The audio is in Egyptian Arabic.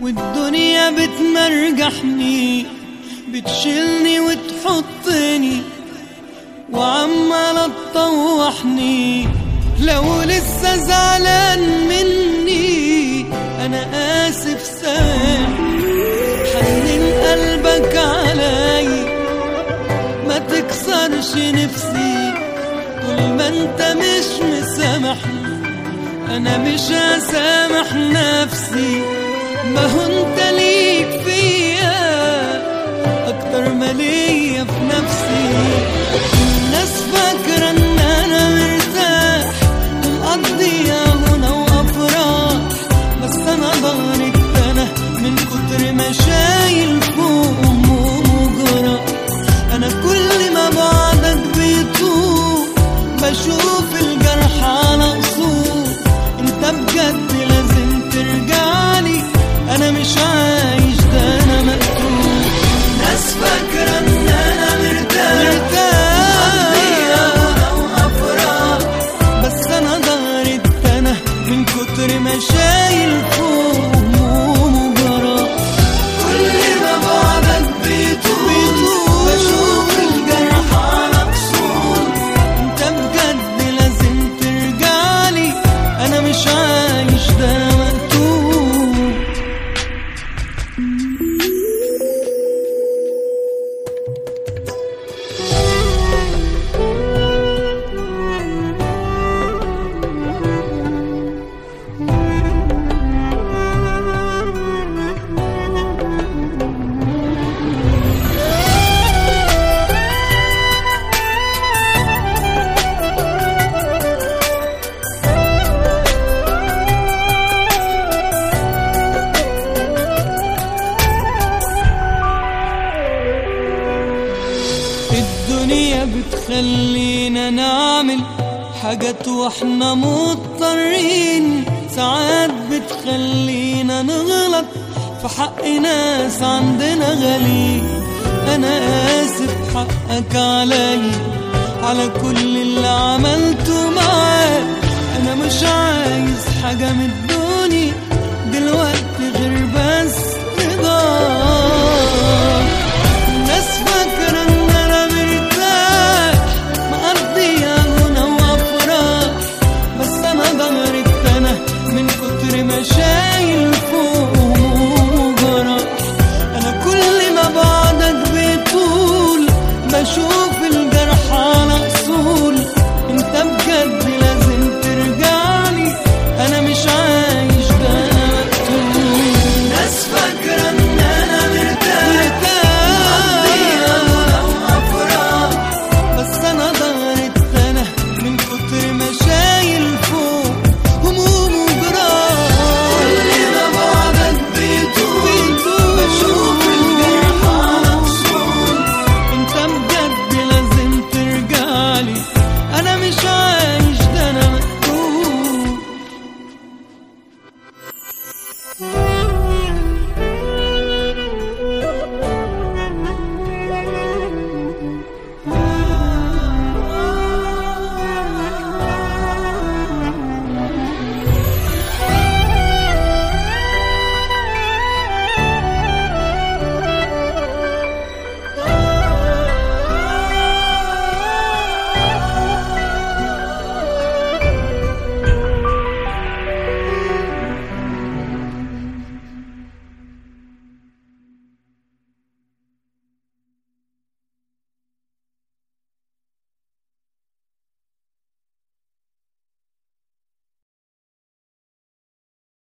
والدنيا بتمرجحني بتشيلني وتحطني وعمالة تطوحني لو لسه زعلان مني انا اسف سامح حنن قلبك علي ما تكسرش نفسي طول ما انت مش مسامحني انا مش هسامح نفسي ما هو انت ليك فيا اكتر ما ليا في نفسي الناس فاكرة ان انا مرتاح ومقضيها هنا وافراح بس انا ظهري اتنى من كتر ما شايل فوق هموم وجراح انا كل ما بعدك بيطول بشوف الجرح على قصور انت بجد لازم ترجعلي انا مش عايش ده انا مقتول ناس فاكرة ان انا مرتاح مرتاح وافراح بس انا ظهري اتنى من كتر ما شايل فوق هموم وجراح كل ما بعدك بيطول بشوف الجرح على قصور انت بجد لازم ترجعلي انا مش عايش ده انا مقتول الدنيا بتخلينا نعمل حاجات واحنا مضطرين ساعات بتخلينا نغلط في حق ناس عندنا غالي انا اسف حقك علي على كل اللي عملته معاك انا مش عايز حاجة من الدنيا دلوقتي